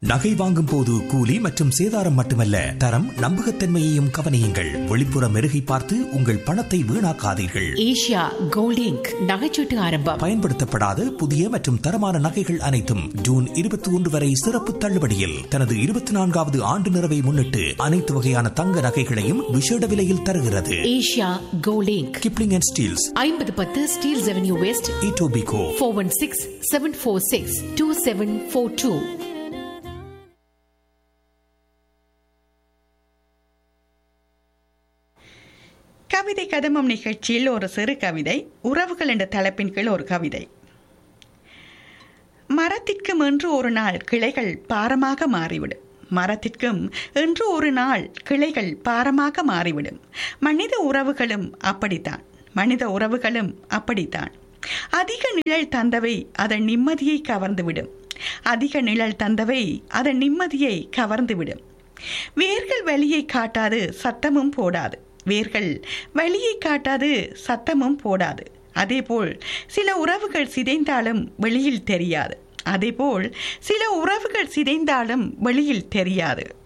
நகை வாங்கும் போது கூலி மற்றும் சேதாரம் மட்டுமல்ல தரம் நம்பகத்தன்மையையும் கவனியுங்கள் வெளிப்புற மெருகை பார்த்து உங்கள் பணத்தை வீணாக்காதீர்கள் ஏஷியா கோல்ட் இங்க் நகைச்சீட்டு ஆரம்பம் பயன்படுத்தப்படாத புதிய மற்றும் தரமான நகைகள் அனைத்தும் ஜூன் இருபத்தி ஒன்று வரை சிறப்பு தள்ளுபடியில் தனது இருபத்தி நான்காவது ஆண்டு நிறைவை முன்னிட்டு அனைத்து வகையான தங்க நகைகளையும் விஷேட விலையில் தருகிறது Asia Gold Inc Kipling and Steeles ஐம்பது பத்து Steeles Avenue West Etobicoke four one six seven four six two seven four two கவிதை கதமம் நிகழ்ச்சியில் ஒரு சிறு கவிதை உறவுகள் என்ற தலைப்பின் கீழ் ஒரு கவிதை மரத்திற்கும் என்று ஒரு நாள் கிளைகள் பாரமாக மாறிவிடும் மரத்திற்கும் என்று ஒரு நாள் கிளைகள் பாரமாக மாறிவிடும் மனித உறவுகளும் அப்படித்தான் மனித உறவுகளும் அப்படித்தான் அதிக நிழல் தந்தவை அதன் நிம்மதியை கவர்ந்துவிடும் அதிக நிழல் தந்தவை அதன் நிம்மதியை கவர்ந்துவிடும் வேர்கள் வழியை காட்டாது சத்தமும் போடாது வேர்கள் வழியை காட்டாது சத்தமும் போடாது அதேபோல் சில உறவுகள் சிதைந்தாலும் வெளியில் தெரியாது அதேபோல் சில உறவுகள் சிதைந்தாலும் வெளியில் தெரியாது